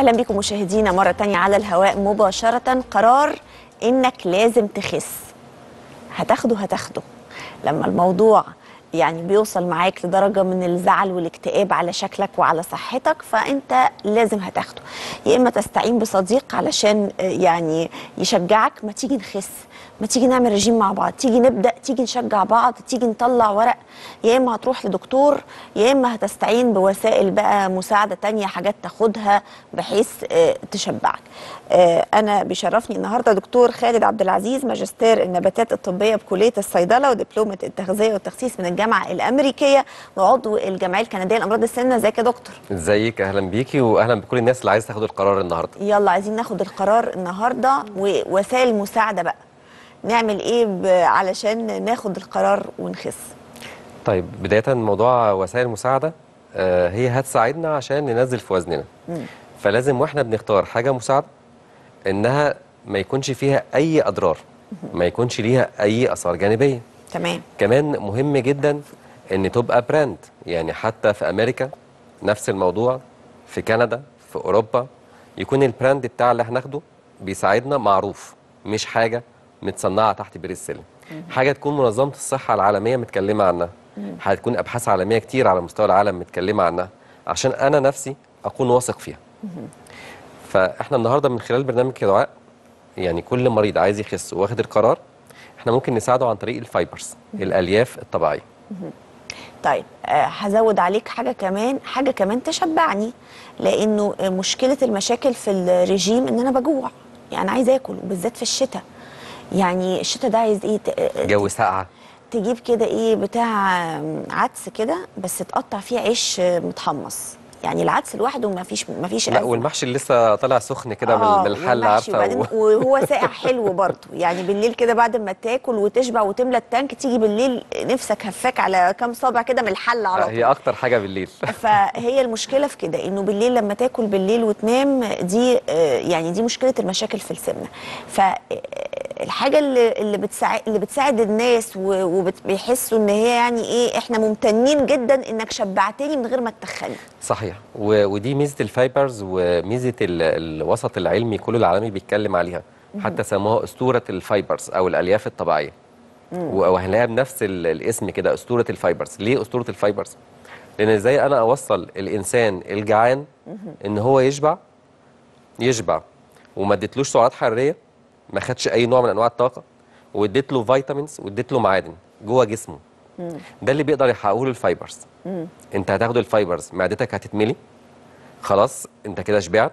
اهلا بكم مشاهدينا مره تانية على الهواء مباشره قرار انك لازم تخس هتاخده هتاخده لما الموضوع يعني بيوصل معاك لدرجه من الزعل والاكتئاب على شكلك وعلى صحتك فانت لازم هتاخده يا اما تستعين بصديق علشان آه، يعني يشجعك ما تيجي نخس ما تيجي نعمل رجيم مع بعض تيجي نبدا تيجي نشجع بعض تيجي نطلع ورق يا اما هتروح لدكتور يا اما هتستعين بوسائل بقى مساعده تانية حاجات تاخدها بحيث آه، تشبعك آه، انا بيشرفني النهارده دكتور خالد عبد العزيز ماجستير النباتات الطبيه بكليه الصيدله ودبلومه التغذيه والتخسيس من الجامعه الامريكيه وعضو الجمعيه الكنديه لامراض السمنه ازيك يا دكتور ازيك اهلا بيكي واهلا بكل الناس اللي عايز تاخد القرار النهارده يلا عايزين ناخد القرار النهارده ووسائل مساعده بقى نعمل ايه ب- علشان ناخد القرار ونخس طيب بدايه موضوع وسائل المساعده آه هي هتساعدنا عشان ننزل في وزننا فلازم واحنا بنختار حاجه مساعده انها ما يكونش فيها اي اضرار ما يكونش ليها اي اثار جانبيه تمام كمان مهم جدا ان تبقى براند يعني حتى في امريكا نفس الموضوع في كندا في اوروبا يكون البراند بتاع اللي هناخده بيساعدنا معروف مش حاجه متصنعه تحت بير السلم حاجه تكون منظمه الصحه العالميه متكلمه عنها هتكون ابحاث عالميه كتير على مستوى العالم متكلمه عنها عشان انا نفسي اكون واثق فيها فاحنا النهارده من خلال برنامج يا دعاء يعني كل مريض عايز يخس واخد القرار احنا ممكن نساعده عن طريق الفايبرز الالياف الطبيعيه طيب آه، هزود عليك حاجه كمان حاجه كمان تشبعني لانه آه، مشكله المشاكل في الرجيم ان انا بجوع يعني عايزه اكل وبالذات في الشتاء يعني الشتاء ده عايز ايه ت- آه، جو ساقعه تجيب كده ايه بتاع آم، عدس كده بس تقطع فيه عيش آه، متحمص يعني العدس لوحده ما فيش ما فيش لا والمحشي اللي لسه طالع سخن كده من من الحل والمحشي عارفه وبعدين و... وهو ساقع حلو برضه يعني بالليل كده بعد ما تاكل وتشبع وتملى التانك تيجي بالليل نفسك هفاك على كام صابع كده من الحل على طول هي اكتر حاجه بالليل فهي المشكله في كده انه بالليل لما تاكل بالليل وتنام دي آه، يعني دي مشكله المشاكل في السمنه فالحاجه اللي اللي بتساعد اللي بتساعد الناس وبيحسوا ان هي يعني ايه احنا ممتنين جدا انك شبعتني من غير ما تتخني صحيح و... ودي ميزه الفايبرز وميزه ال... الوسط العلمي كله العالمي بيتكلم عليها حتى سموها اسطوره الفايبرز او الالياف الطبيعيه و- وهنلاقيها بنفس ال... الاسم كده اسطوره الفايبرز ليه اسطوره الفايبرز لان ازاي انا اوصل الانسان الجعان ان هو يشبع يشبع وما اديتلوش سعرات حراريه ما خدش اي نوع من انواع الطاقه واديت له فيتامينز واديت له معادن جوه جسمه ده اللي بيقدر يحققه له الفايبرز انت هتاخد الفايبرز معدتك هتتملي خلاص انت كده شبعت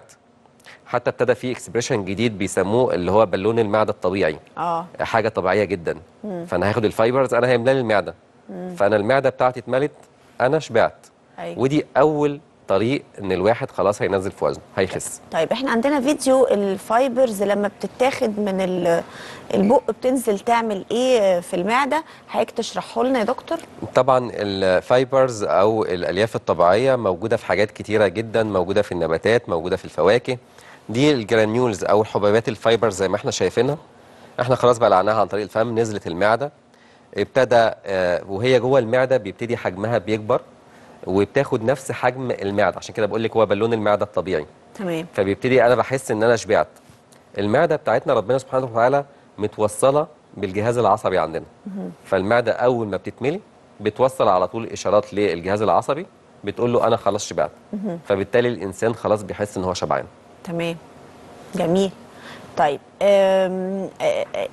حتى ابتدى في اكسبريشن جديد بيسموه اللي هو بالون المعده الطبيعي اه حاجه طبيعيه جدا فانا هاخد الفايبرز انا هيملى لي المعده فانا المعده بتاعتي اتملت انا شبعت أيوة. ودي اول طريق ان الواحد خلاص هينزل في وزنه هيخس طيب احنا عندنا فيديو الفايبرز لما بتتاخد من ال- البق بتنزل تعمل ايه في المعده حضرتك تشرحه لنا يا دكتور طبعا الفايبرز او الالياف الطبيعيه موجوده في حاجات كتيره جدا موجوده في النباتات موجوده في الفواكه دي الجرانيولز او حبيبات الفايبرز زي ما احنا شايفينها احنا خلاص بلعناها عن طريق الفم نزلت المعده ابتدى آه، وهي جوه المعده بيبتدي حجمها بيكبر وبتاخد نفس حجم المعده عشان كده بقول لك هو بالون المعده الطبيعي تمام فبيبتدي انا بحس ان انا شبعت المعده بتاعتنا ربنا سبحانه وتعالى متوصله بالجهاز العصبي عندنا فالمعده اول ما بتتملي بتوصل على طول اشارات للجهاز العصبي بتقول له انا خلاص شبعت فبالتالي الانسان خلاص بيحس ان هو شبعان تمام جميل طيب أم آه، آه،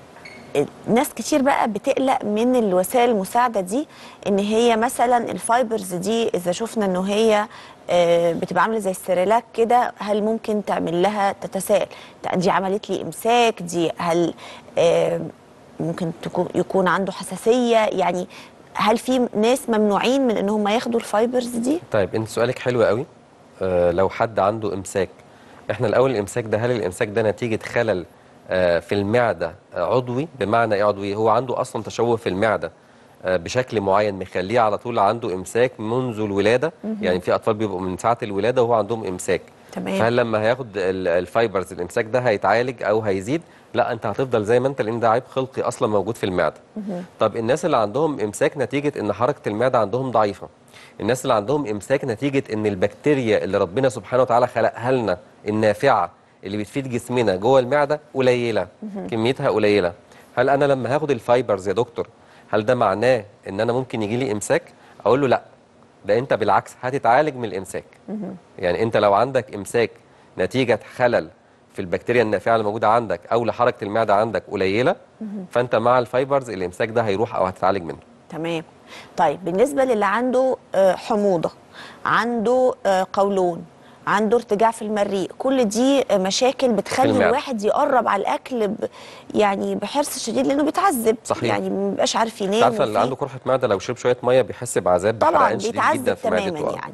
ناس كتير بقى بتقلق من الوسائل المساعدة دي ان هي مثلا الفايبرز دي اذا شفنا انه هي آه، بتبقى عامله زي السيريلاك كده هل ممكن تعمل لها تتساءل دي عملت لي امساك دي هل آه، ممكن تكون يكون عنده حساسيه يعني هل في ناس ممنوعين من ان هم ياخدوا الفايبرز دي طيب انت سؤالك حلو قوي آه لو حد عنده امساك احنا الاول الامساك ده هل الامساك ده نتيجه خلل آه في المعده آه عضوي بمعنى ايه عضوي هو عنده اصلا تشوه في المعده آه بشكل معين مخليه على طول عنده امساك منذ الولاده يعني في اطفال بيبقوا من ساعه الولاده وهو عندهم امساك تمام. فهل لما هياخد ال- الفايبرز الامساك ده هيتعالج او هيزيد لا انت هتفضل زي ما انت لان ده عيب خلقي اصلا موجود في المعده طب الناس اللي عندهم امساك نتيجه ان حركه المعده عندهم ضعيفه الناس اللي عندهم امساك نتيجه ان البكتيريا اللي ربنا سبحانه وتعالى خلقها لنا النافعه اللي بتفيد جسمنا جوه المعده قليله كميتها قليله هل انا لما هاخد الفايبرز يا دكتور هل ده معناه ان انا ممكن يجي لي امساك اقول له لا ده انت بالعكس هتتعالج من الامساك يعني انت لو عندك امساك نتيجه خلل في البكتيريا النافعه اللي موجوده عندك او لحركه المعده عندك قليله فانت مع الفايبرز الامساك ده هيروح او هتتعالج منه تمام طيب بالنسبه للي عنده آه، حموضه عنده آه، قولون عنده ارتجاع في المريء كل دي آه، مشاكل بتخلي المعدة. الواحد يقرب على الاكل ب يعني بحرص شديد لانه بيتعذب صحيح. يعني ما بيبقاش عارف ينام انت عارفه اللي وفي- عنده قرحه معده لو شرب شويه ميه بيحس بعذاب طبعا بحرقان شديد جدا بيتعذب في معدته تماما آه. يعني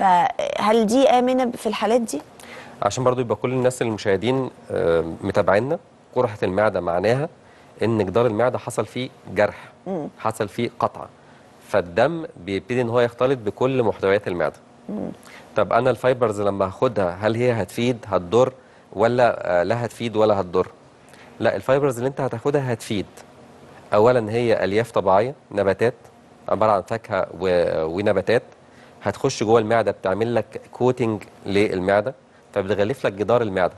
فهل دي امنه في الحالات دي عشان برضو يبقى كل الناس المشاهدين آه، متابعينا قرحه المعده معناها ان جدار المعده حصل فيه جرح حصل فيه قطعه فالدم بيبتدي ان هو يختلط بكل محتويات المعده طب انا الفايبرز لما هاخدها هل هي هتفيد هتضر ولا آه، لا هتفيد ولا هتضر لا الفايبرز اللي انت هتاخدها هتفيد اولا هي الياف طبيعيه نباتات عباره عن فاكهه و- ونباتات هتخش جوه المعده بتعمل لك كوتنج للمعده فبتغلف لك جدار المعده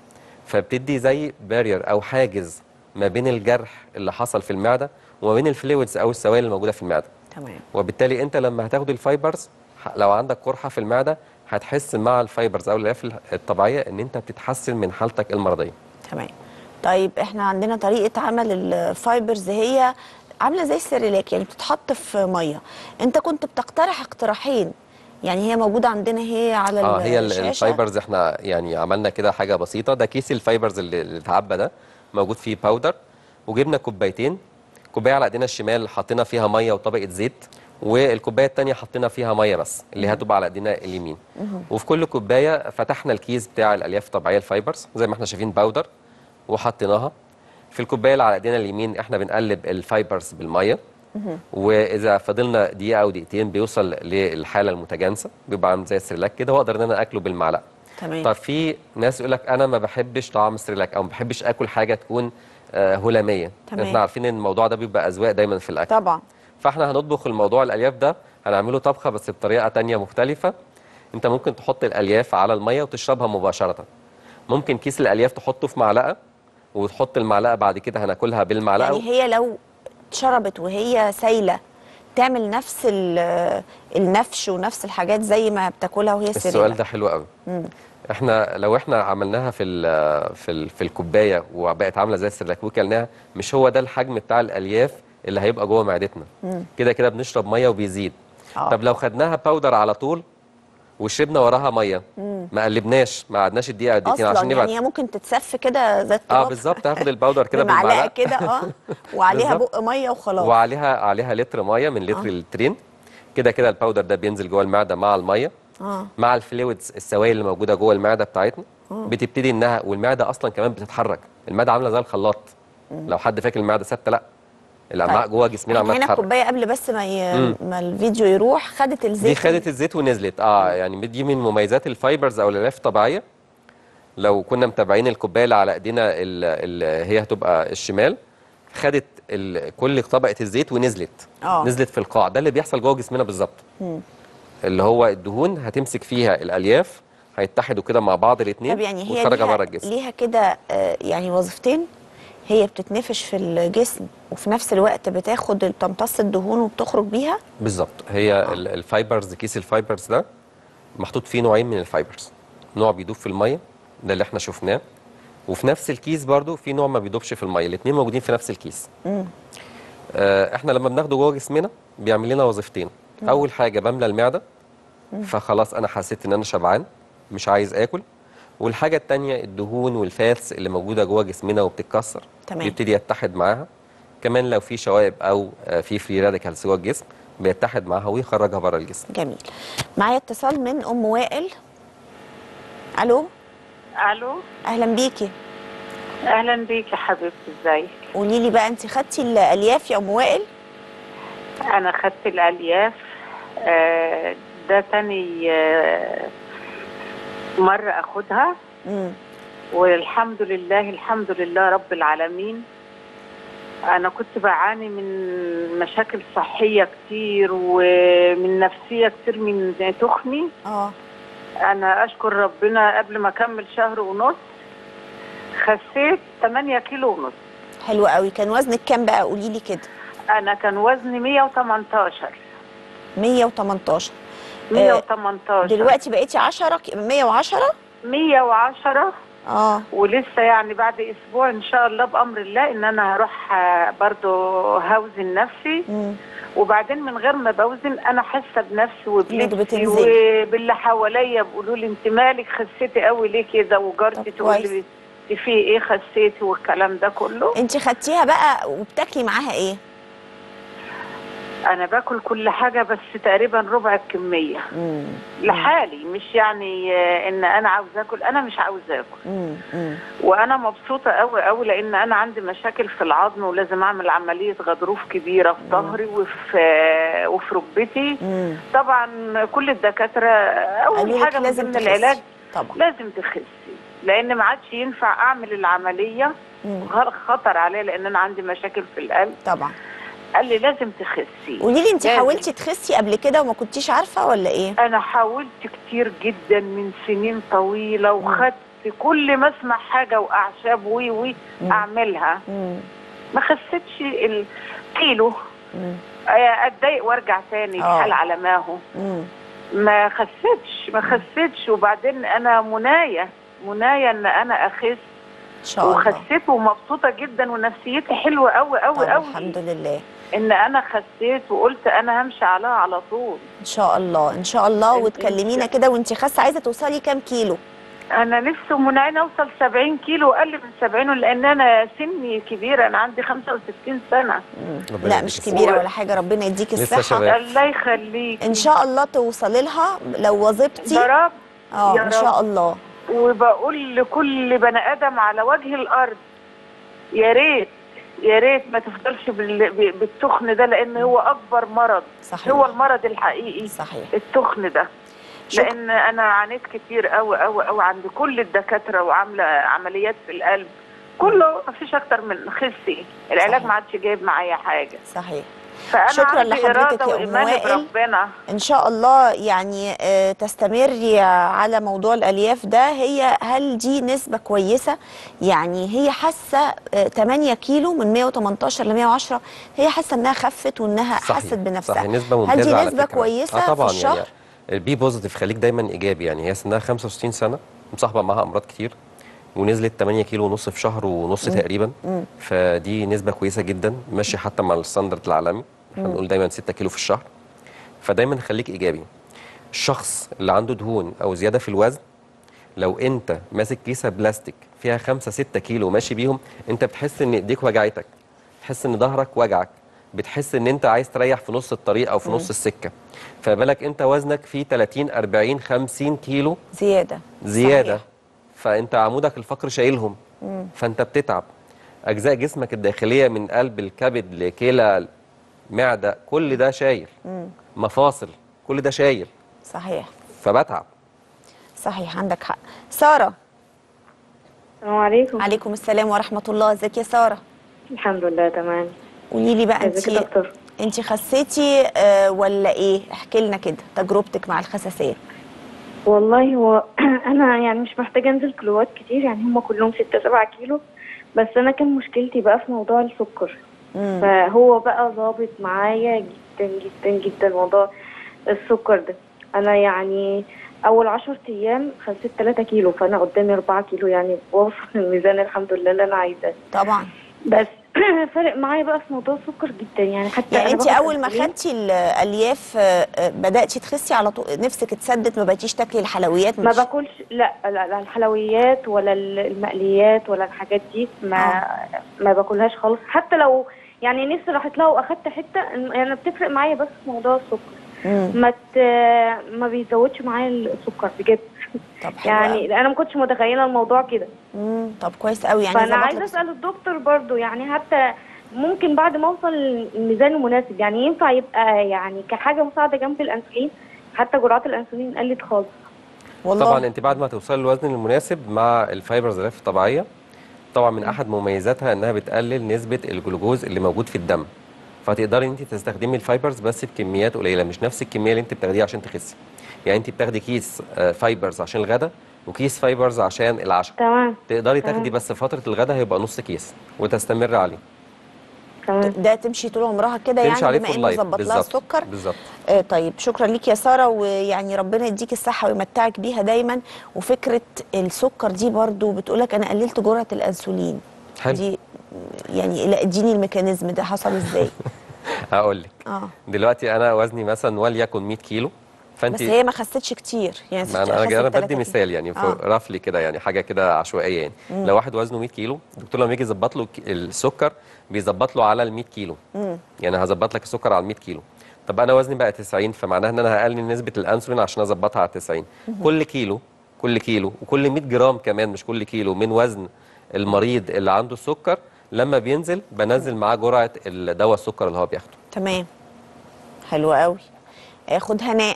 فبتدي زي بارير او حاجز ما بين الجرح اللي حصل في المعده وما بين الفلويدز او السوائل الموجوده في المعده تمام وبالتالي انت لما هتاخد الفايبرز ح- لو عندك قرحه في المعده هتحس مع الفايبرز او الالياف الطبيعيه ان انت بتتحسن من حالتك المرضيه تمام طيب احنا عندنا طريقه عمل الفايبرز هي عامله زي السيريلاك يعني بتتحط في ميه انت كنت بتقترح اقتراحين يعني هي موجوده عندنا هي على اه هي ال- الشاشة. الفايبرز احنا يعني عملنا كده حاجه بسيطه ده كيس الفايبرز اللي اللي اتعبى ده موجود فيه باودر وجبنا كوبايتين كوبايه على ايدينا الشمال حطينا فيها ميه وطبقه زيت والكوبايه الثانيه حطينا فيها ميه بس اللي هتبقى على ايدينا اليمين وفي كل كوبايه فتحنا الكيس بتاع الالياف الطبيعيه الفايبرز زي ما احنا شايفين باودر وحطيناها في الكوبايه اللي على ايدينا اليمين احنا بنقلب الفايبرز بالميه واذا فضلنا دقيقه او دقيقتين بيوصل للحاله المتجانسه بيبقى عامل زي السريلاك كده واقدر ان انا اكله بالمعلقه تمام طب في ناس يقول لك انا ما بحبش طعم السريلاك او ما بحبش اكل حاجه تكون آه، هلاميه تمام. احنا عارفين ان الموضوع ده بيبقى اذواق دايما في الاكل طبعا فاحنا هنطبخ الموضوع الالياف ده هنعمله طبخه بس بطريقه تانية مختلفه انت ممكن تحط الالياف على الميه وتشربها مباشره ممكن كيس الالياف تحطه في معلقه وتحط المعلقه بعد كده هناكلها بالمعلقه يعني هي لو اتشربت وهي سايله تعمل نفس ال- النفش ونفس الحاجات زي ما بتاكلها وهي السؤال سيريلاك ده حلو قوي احنا لو احنا عملناها في ال في ال في الكوبايه وبقت عامله زي السريلاك وكلناها مش هو ده الحجم بتاع الالياف اللي هيبقى جوه معدتنا كده كده بنشرب ميه وبيزيد آه. طب لو خدناها باودر على طول وشربنا وراها ميه ما قلبناش ما قعدناش الدقيقه أو دقيقتين اصلا عشان نبعد يعني هي ممكن تتسف كده زي اه الطبق بالظبط هاخد الباودر كده بمعلقه بالمعلقه كده اه وعليها بالظبط. بق ميه وخلاص وعليها عليها لتر ميه من لتر آه. لترين كده كده الباودر ده بينزل جوه المعده مع الميه اه مع الفلويدز السوائل اللي موجوده جوه المعده بتاعتنا بتبتدي انها والمعده اصلا كمان بتتحرك المعده عامله زي الخلاط لو حد فاكر المعده ثابته لا الامعاء طيب. جوه جسمنا احنا عماله هنا تتحرك الكوبايه قبل بس ما ي... مم. ما الفيديو يروح خدت الزيت دي خدت الزيت ونزلت اه يعني دي من مميزات الفايبرز او الالياف الطبيعيه لو كنا متابعين الكوبايه اللي على ايدينا اللي هي هتبقى الشمال خدت ال- كل طبقه الزيت ونزلت آه. نزلت في القاع ده اللي بيحصل جوه جسمنا بالظبط اللي هو الدهون هتمسك فيها الالياف هيتحدوا كده مع بعض الاثنين طب يعني هي وتخرجها ليها, بره الجسم ليها كده آه، يعني وظيفتين هي بتتنفش في الجسم وفي نفس الوقت بتاخد بتمتص الدهون وبتخرج بيها بالظبط هي ال- الفايبرز كيس الفايبرز ده محطوط فيه نوعين من الفايبرز نوع بيدوب في الميه ده اللي احنا شفناه وفي نفس الكيس برضو في نوع ما بيدوبش في الميه الاثنين موجودين في نفس الكيس آه احنا لما بناخده جوه جسمنا بيعمل لنا وظيفتين اول حاجه بملى المعده فخلاص انا حسيت ان انا شبعان مش عايز اكل والحاجه الثانيه الدهون والفاتس اللي موجوده جوه جسمنا وبتتكسر تمام. يبتدي يتحد معاها كمان لو في شوائب او آه، في فري راديكالز جوه الجسم بيتحد معاها ويخرجها بره الجسم جميل معايا اتصال من ام وائل الو الو اهلا بيكي اهلا بيك يا حبيبتي ازيك قولي لي بقى انت خدتي الالياف يا ام وائل انا خدت الالياف آه، ده تاني آه، مره اخدها امم والحمد لله الحمد لله رب العالمين انا كنت بعاني من مشاكل صحيه كتير ومن نفسيه كتير من تخني اه انا اشكر ربنا قبل ما اكمل شهر ونص خسيت 8 كيلو ونص حلو قوي كان وزنك كام بقى قولي لي كده انا كان وزني 118 118 118 دلوقتي بقيتي 10 ك- 110 110 اه ولسه يعني بعد اسبوع ان شاء الله بامر الله ان انا هروح آه، برضو هوزن نفسي مم. وبعدين من غير ما بوزن انا حاسه بنفسي وبنفسي بتنزلي. وباللي حواليا بيقولوا لي انت مالك خسيتي قوي ليه كده وجارتي طب تقول كويس. لي انت في ايه خسيتي والكلام ده كله انت خدتيها بقى وبتاكلي معاها ايه انا باكل كل حاجه بس تقريبا ربع الكميه مم. لحالي مش يعني آه، ان انا عاوز اكل انا مش عاوز اكل مم. مم. وانا مبسوطه قوي قوي لان انا عندي مشاكل في العظم ولازم اعمل عمليه غضروف كبيره في ظهري وفي وفي ركبتي مم. طبعا كل الدكاتره قالوا اول لك حاجه من لازم ضمن تخسي. العلاج طبعا لازم تخسي لان ما عادش ينفع اعمل العمليه مم. غير خطر عليا لان انا عندي مشاكل في القلب طبعا قال لي لازم تخسي قولي لي انت لازم. حاولتي تخسي قبل كده وما كنتيش عارفه ولا ايه انا حاولت كتير جدا من سنين طويله وخدت كل ما اسمع حاجه واعشاب وي وي مم. اعملها مم. ما خسيتش الكيلو مم. آه، اتضايق وارجع تاني آه. الحال على ما هو مم. ما خسيتش ما خسيتش وبعدين انا منايه منايه ان انا اخس ان شاء الله وخسيت ومبسوطه جدا ونفسيتي حلوه قوي قوي طب قوي الحمد لله ان انا خسيت وقلت انا همشي عليها على طول ان شاء الله ان شاء الله إن- وتكلمينا كده وانت خاسه عايزه توصلي كام كيلو انا نفسي منعين اوصل 70 كيلو اقل من 70 لان انا سني كبيره انا عندي 65 سنه مم. ربنا لا يديك مش الصحة. كبيره ولا حاجه ربنا يديك لسه الصحه شباب. الله يخليك ان شاء الله توصلي لها لو واظبتي يا رب اه يا ان شاء رب. الله وبقول لكل بني ادم على وجه الارض يا ريت يا ريت ما تفضلش بال- ب- بالتخن ده لان هو اكبر مرض صحيح هو المرض الحقيقي صحيح التخن ده شكرا. لان انا عانيت كتير قوي قوي قوي عند كل الدكاتره وعامله عمليات في القلب كله ما فيش اكتر من خسي العلاج صحيح. ما عادش جايب معايا حاجه صحيح فانا شكرا عندي لحضرتك اراده يا أم وايمان وائل. بربنا ان شاء الله يعني آه، تستمري على موضوع الالياف ده هي هل دي نسبه كويسه يعني هي حاسه آه، 8 كيلو من 118 ل 110 هي حاسه انها خفت وانها صحيح. حست بنفسها صحيح نسبه هل ممتازه دي على نسبه فكرة. كويسه اه طبعا في الشهر يعني البي بوزيتيف خليك دايما ايجابي يعني هي سنها 65 سنه مصاحبه معاها امراض كتير ونزلت 8 كيلو ونص في شهر ونص تقريبا مم. فدي نسبه كويسه جدا ماشيه حتى مع الستاندرد العالمي احنا بنقول دايما 6 كيلو في الشهر فدايما خليك ايجابي الشخص اللي عنده دهون او زياده في الوزن لو انت ماسك كيسه بلاستيك فيها 5 6 كيلو ماشي بيهم انت بتحس ان ايديك وجعتك بتحس ان ظهرك وجعك بتحس ان انت عايز تريح في نص الطريق او في نص السكه فبالك انت وزنك فيه 30 40 50 كيلو زياده زياده صحيح. فانت عمودك الفقري شايلهم فانت بتتعب اجزاء جسمك الداخليه من قلب الكبد لكلى معده كل ده شايل مفاصل كل ده شايل صحيح فبتعب صحيح عندك حق ساره السلام عليكم عليكم السلام ورحمه الله ازيك يا ساره الحمد لله تمام قولي لي بقى انت ازيك يا دكتور انت خسيتي آه، ولا ايه احكي لنا كده تجربتك مع الخساسيه والله هو انا يعني مش محتاجه انزل كيلوات كتير يعني هم كلهم ستة سبعة كيلو بس انا كان مشكلتي بقى في موضوع السكر مم. فهو بقى ظابط معايا جدا جدا جدا موضوع السكر ده انا يعني اول عشر ايام خسيت 3 كيلو فانا قدامي 4 كيلو يعني بوصل الميزان الحمد لله اللي انا عايزاه طبعا بس فرق معايا بقى في موضوع السكر جدا يعني حتى يعني أنا انت باخد اول ما أنسولين. خدتي الالياف آه، آه، بداتي تخسي على طول نفسك اتسدت ما بقيتيش تاكلي الحلويات ما مش- باكلش لا لا لا الحلويات ولا ال- المقليات ولا الحاجات دي ما ما باكلهاش خالص حتى لو يعني نفسي راحت لها واخدت حته يعني بتفرق معايا بس في موضوع السكر مم. ما ت... ما بيزودش معايا السكر بجد طب حلو قوي. يعني انا ما كنتش متخيله الموضوع كده مم. طب كويس قوي يعني فانا ظبط عايزه لك- اسال الدكتور برضو يعني حتى ممكن بعد ما اوصل الميزان المناسب يعني ينفع يبقى يعني كحاجه مساعده جنب الانسولين حتى جرعات الانسولين قلت خالص والله طبعا انت بعد ما توصلي للوزن المناسب مع الفايبرز الالياف الطبيعيه طبعا من احد مميزاتها انها بتقلل نسبه الجلوكوز اللي موجود في الدم فتقدري انت تستخدمي الفايبرز بس بكميات قليله مش نفس الكميه اللي انت بتاخديها عشان تخسي يعني انت بتاخدي كيس آه، فايبرز عشان الغداء وكيس فايبرز عشان العشاء تمام تقدري تمام. تاخدي بس فتره الغداء هيبقى نص كيس وتستمر عليه تمام ده تمشي طول عمرها كده تمشي يعني عليه بما فور انه لايف ظبط لها بالظبط السكر بالظبط آه طيب شكرا ليك يا ساره ويعني ربنا يديك الصحه ويمتعك بيها دايما وفكره السكر دي برضو بتقولك انا قللت جرعه الانسولين حلو. دي يعني لا اديني الميكانيزم ده حصل ازاي هقول لك اه دلوقتي انا وزني مثلا وليكن 100 كيلو فانت بس هي ما خستش كتير يعني ما انا خست انا, أنا تلاتة بدي كيلو. مثال يعني آه. رفلي كده يعني حاجه كده عشوائيه يعني لو واحد وزنه 100 كيلو الدكتور لما يجي يظبط له ك- السكر بيظبط له على ال 100 كيلو يعني هظبط لك السكر على ال 100 كيلو طب انا وزني بقى 90 فمعناها ان انا هقلل نسبه الانسولين عشان اظبطها على 90 كل كيلو كل كيلو وكل 100 جرام كمان مش كل كيلو من وزن المريض اللي عنده السكر لما بينزل بنزل معاه جرعه الدواء السكر اللي هو بياخده تمام حلو قوي اخد هناء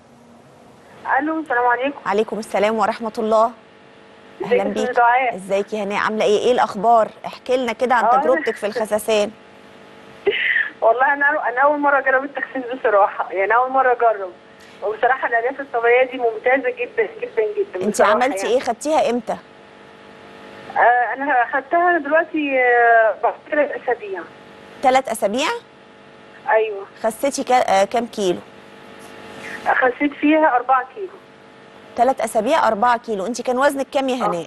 الو السلام عليكم عليكم السلام ورحمه الله اهلا ازيك يا بيكي أستاذة دعاء؟ ازيك يا هناء عامله ايه ايه الاخبار احكي لنا كده عن آه. تجربتك في الخسسان والله انا انا اول مره اجرب التخسيس بصراحه يعني اول مره اجرب وبصراحه الالياف الطبيعيه دي ممتازه جدا جدا جدا انت بصراحة عملتي يعني. ايه خدتيها امتى آه انا خدتها دلوقتي آه بعد ثلاث اسابيع ثلاث اسابيع ايوه خسيتي كا- آه، كام كيلو خسيت فيها 4 كيلو ثلاث اسابيع 4 كيلو انت كان وزنك كام يا هناء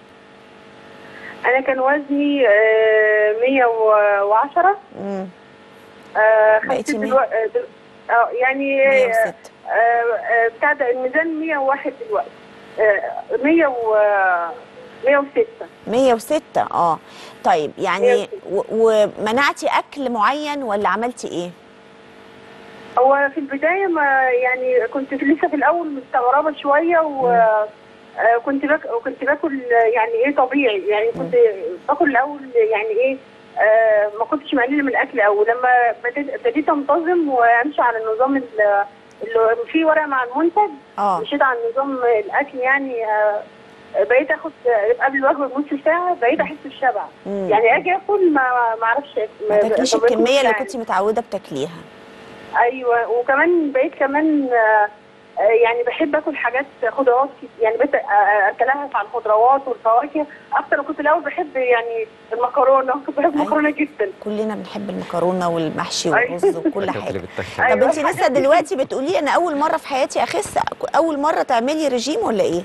انا كان وزني آه 110 امم آه بقيتي خسيت مية. دلوقتي آه دل- اه يعني آه 106 آه، آه، بتاع ده الميزان 101 دلوقتي آه 100 و 106 106 اه طيب يعني 106. و- ومنعتي اكل معين ولا عملتي ايه هو في البداية ما يعني كنت لسه في الأول مستغربة شوية وكنت باك كنت باكل يعني إيه طبيعي يعني كنت باكل الأول يعني إيه آه، ما كنتش مقللة من الأكل أوي لما بديت ابتديت أنتظم وأمشي على النظام ال- اللي في ورقة مع المنتج اه مشيت على نظام الأكل يعني آه، بقيت اخد قبل الوجبه بنص ساعه بقيت احس بالشبع مم. يعني اجي اكل ما ما اعرفش ما تاكليش طب باكل الكميه اللي يعني. كنت متعوده بتاكليها ايوه وكمان بقيت كمان آه، آه، يعني بحب اكل حاجات خضروات كت- يعني بقيت آه، آه، اتلهف على الخضروات والفواكه اكتر كنت الاول بحب يعني المكرونه كنت بحب أيوة. المكرونه جدا كلنا بنحب المكرونه والمحشي أيوة. والرز وكل الأكلات حاجه اللي بتتخن أيوة. طب انت لسه دلوقتي بتقولي انا اول مره في حياتي اخس اول مره تعملي رجيم ولا ايه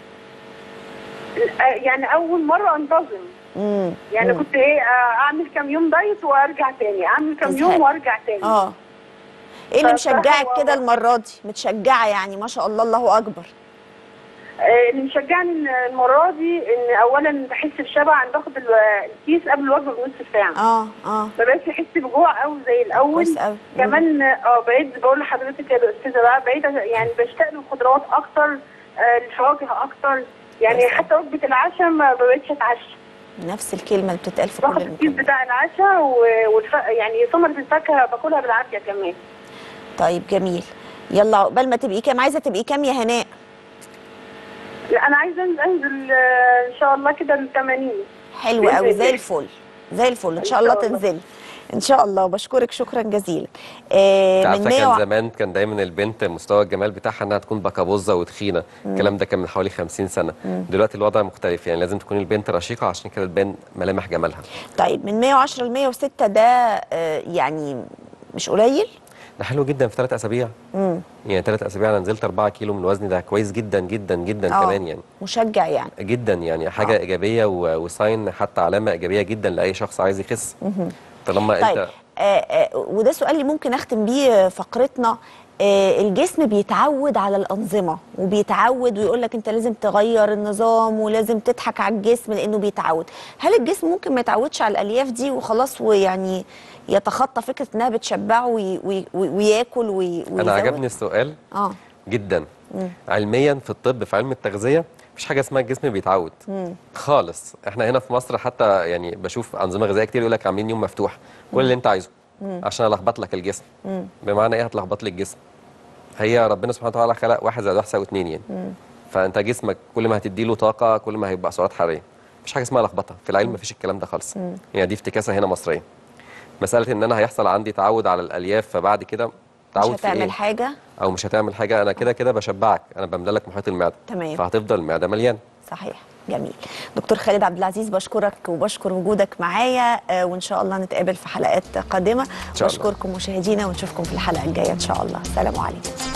آه، يعني اول مره انتظم امم يعني كنت ايه آه، اعمل كام يوم دايت وارجع تاني اعمل كام تزهقي. يوم وارجع تاني اه ايه اللي فبصراحة مشجعك هو- كده المره دي متشجعه يعني ما شاء الله الله اكبر آه، اللي مشجعني إن المره دي ان اولا بحس بشبع ان باخد ال- الكيس قبل الوجبه بنص ساعه اه اه ما بقتش احس بجوع قوي زي الاول كويس قوي كمان اه بقيت بقول لحضرتك يا استاذه بقى بقيت يعني بشتاق للخضروات اكتر آه، للفواكه اكتر يعني كويس. حتى وجبه العشاء ما بقتش اتعشى نفس الكلمه اللي بتتقال في باخد كل الكيس المكالمات بتاع العشاء و- والف... يعني ثمره الفاكهه باكلها بالعافيه كمان طيب جميل يلا عقبال ما تبقي كام عايزه تبقي كام يا هناء لا انا عايزه أنزل- انزل آه، ان شاء الله كده ل 80 حلو بإذن قوي زي الله. الفل زي الفل ان إن شاء الله شاء الله. تنزلي ان شاء الله وبشكرك شكرا جزيلا آه انت من عارفه 100 كان وع- زمان كان دايما البنت مستوى الجمال بتاعها انها تكون بكابوزه وتخينه الكلام ده كان من حوالي 50 سنه دلوقتي الوضع مختلف يعني لازم تكون البنت رشيقه عشان كده تبان ملامح جمالها طيب من 110 ل 106 ده آه يعني مش قليل ده حلو جدا في ثلاث اسابيع امم يعني ثلاث اسابيع انا نزلت 4 كيلو من وزني ده كويس جدا جدا جدا آه. كمان يعني مشجع يعني جدا يعني حاجه آه. ايجابيه و- وساين حتى علامه ايجابيه جدا لاي شخص عايز يخس طالما طيب انت آه آه وده سؤال اللي ممكن اختم بيه فقرتنا آه الجسم بيتعود على الانظمه وبيتعود ويقول لك انت لازم تغير النظام ولازم تضحك على الجسم لانه بيتعود هل الجسم ممكن ما يتعودش على الالياف دي وخلاص ويعني يتخطى فكره انها بتشبعه وي وي وي وياكل وي ويزود انا عجبني السؤال اه جدا علميا في الطب في علم التغذيه مفيش حاجه اسمها الجسم بيتعود خالص احنا هنا في مصر حتى يعني بشوف انظمه غذائيه كتير يقول لك عاملين يوم مفتوح كل اللي انت عايزه عشان الخبط لك الجسم بمعنى ايه هتلخبط لي الجسم هي ربنا سبحانه وتعالى خلق واحد زائد واحد يساوي اتنين يعني فانت جسمك كل ما هتدي له طاقه كل ما هيبقى سعرات حراريه مفيش حاجه اسمها لخبطه في العلم مفيش الكلام ده خالص هي دي افتكاسه هنا مصريه مساله ان انا هيحصل عندي تعود على الالياف فبعد كده مش تعود في هتعمل إيه؟ حاجه او مش هتعمل حاجه انا كده كده بشبعك انا بملى لك محيط المعده تمام. فهتفضل المعده مليانه صحيح جميل دكتور خالد عبد العزيز بشكرك وبشكر وجودك معايا آه، وان شاء الله نتقابل في حلقات قادمه شاء الله. بشكركم مشاهدينا ونشوفكم في الحلقه الجايه ان شاء الله سلام عليكم